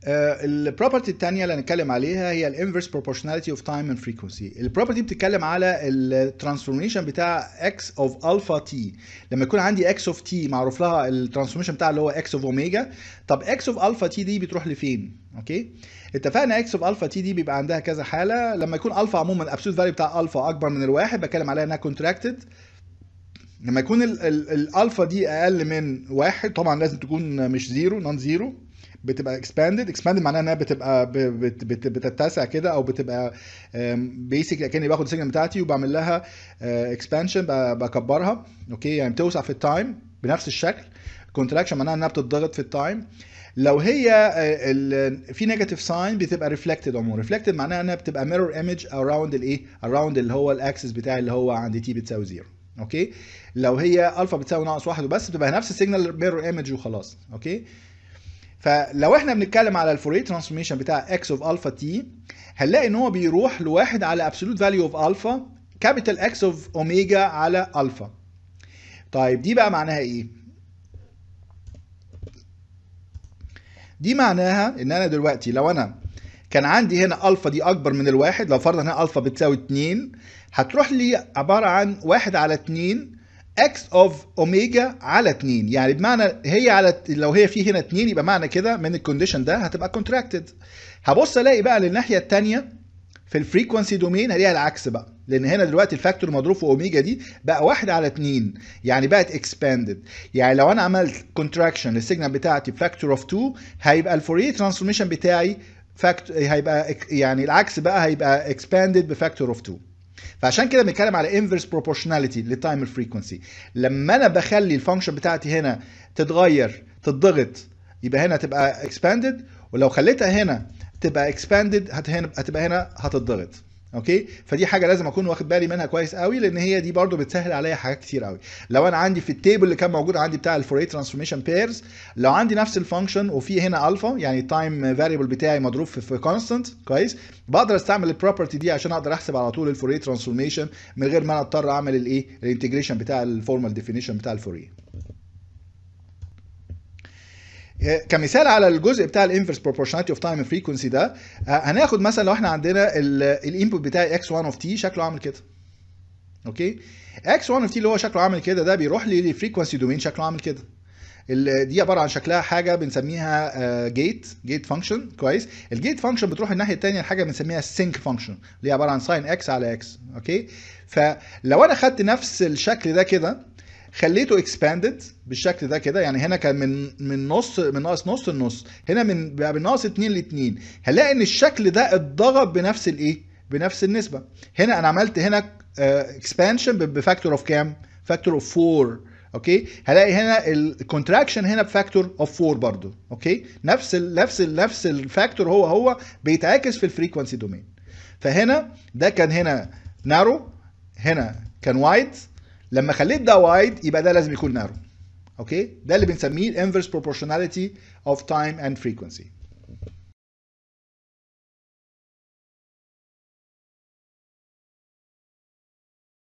البروبرتي الثانيه اللي هنتكلم عليها هي الانفرس بروبورشناليتي اوف تايم اند فريكونسي البروبرتي بتتكلم على الترانسفورميشن بتاع اكس اوف الفا تي لما يكون عندي اكس اوف تي معروف لها الترانسفورميشن بتاع اللي هو اكس اوف اوميجا طب اكس اوف الفا تي دي بتروح لفين اوكي اتفقنا اكس اوف الفا تي دي بيبقى عندها كذا حاله لما يكون الفا عموما الابسولوت فاليو بتاع الفا اكبر من الواحد بتكلم عليها انها كونتراكتد لما يكون الالفا دي اقل من واحد طبعا لازم تكون مش زيرو نون زيرو بتبقى اكسباندد اكسباندد معناها انها بتبقى بت بت بتتسع كده او بتبقى بيسك كاني باخد السيجنال بتاعتي وبعمل لها اكسبانشن بكبرها اوكي يعني بتوسع في التايم بنفس الشكل كونتراكشن معناها انها بتتضغط في التايم لو هي في نيجاتيف ساين بتبقى ريفلكتد عموما ريفلكتد معناها انها بتبقى ميرور ايمج اراوند الايه اراوند اللي هو الاكسس بتاعي اللي هو عند تي بتساوي زيرو اوكي لو هي الفا بتساوي ناقص واحد وبس بتبقى نفس السيجنال ميرور ايمج وخلاص اوكي فلو احنا بنتكلم على الفوريه ترانسفورميشن بتاع اكس اوف الفا تي هنلاقي ان هو بيروح لواحد على ابسولوت فاليو اوف الفا كابيتال اكس اوف اوميجا على الفا طيب دي بقى معناها ايه دي معناها ان انا دلوقتي لو انا كان عندي هنا الفا دي اكبر من الواحد لو فرضا هنا الفا بتساوي 2 هتروح لي عباره عن واحد على 2 اكس اوف اوميجا على 2 يعني بمعنى هي على لو هي في هنا 2 يبقى معنى كده من الكونديشن ده هتبقى كونتراكتد هبص الاقي بقى للناحيه الثانيه في الفريكونسي دومين هلاقيها العكس بقى لان هنا دلوقتي الفاكتور مضروب في اوميجا دي بقى واحد على 2 يعني بقت اكسباندد يعني لو انا عملت كونتراكشن للسيجنال بتاعتي بفاكتور اوف 2 هيبقى الفوريه ترانسفورميشن بتاعي فاكت هيبقى يعني العكس بقى هيبقى اكسباندد بفاكتور اوف 2 فعشان كده بنتكلم على انفرس بروبورشناليتي للتايم الفريكونسي لما انا بخلي الفانكشن بتاعتي هنا تتغير تتضغط يبقى هنا تبقى اكسباندد ولو خليتها هنا تبقى اكسباندد هتبقى هنا هتتضغط اوكي فدي حاجه لازم اكون واخد بالي منها كويس قوي لان هي دي برضو بتسهل عليا حاجات كتير قوي لو انا عندي في التيبل اللي كان موجود عندي بتاع الفوريه ترانسفورميشن بيرز لو عندي نفس الفانكشن وفي هنا الفا يعني التايم فاريبل بتاعي مضروب في كونستنت كويس بقدر استعمل البروبرتي دي عشان اقدر احسب على طول الفوريه ترانسفورميشن من غير ما انا اضطر اعمل الايه الانتجريشن بتاع الفورمال ديفينيشن بتاع الفوريه كمثال على الجزء بتاع الانفرس بروبورشناليتي اوف تايم فريكونسي ده هناخد مثلا لو احنا عندنا الانبوت بتاعي x1 اوف t شكله عامل كده اوكي x1 اوف t اللي هو شكله عامل كده ده بيروح لي للفريكونسي دومين شكله عامل كده دي عباره عن شكلها حاجه بنسميها جيت جيت فانكشن كويس الجيت فانكشن بتروح الناحيه الثانيه لحاجه بنسميها سينك فانكشن اللي هي عباره عن ساين اكس على اكس اوكي فلو انا خدت نفس الشكل ده كده خليته اكسباندد بالشكل ده كده يعني هنا كان من من نص من ناقص نص لنص هنا من بقى من ناقص 2 ل 2 هنلاقي ان الشكل ده اتضغط بنفس الايه بنفس النسبه هنا انا عملت هنا اكسبانشن بفاكتور اوف كام فاكتور اوف 4 اوكي هلاقي هنا الكونتراكشن هنا بفاكتور اوف 4 برضو اوكي نفس ال نفس ال نفس الفاكتور هو هو بيتعكس في الفريكونسي دومين فهنا ده كان هنا نارو هنا كان وايد لما خليت ده وايد يبقى ده لازم يكون نارو اوكي ده اللي بنسميه الانفرس بروبورشناليتي اوف تايم اند فريكونسي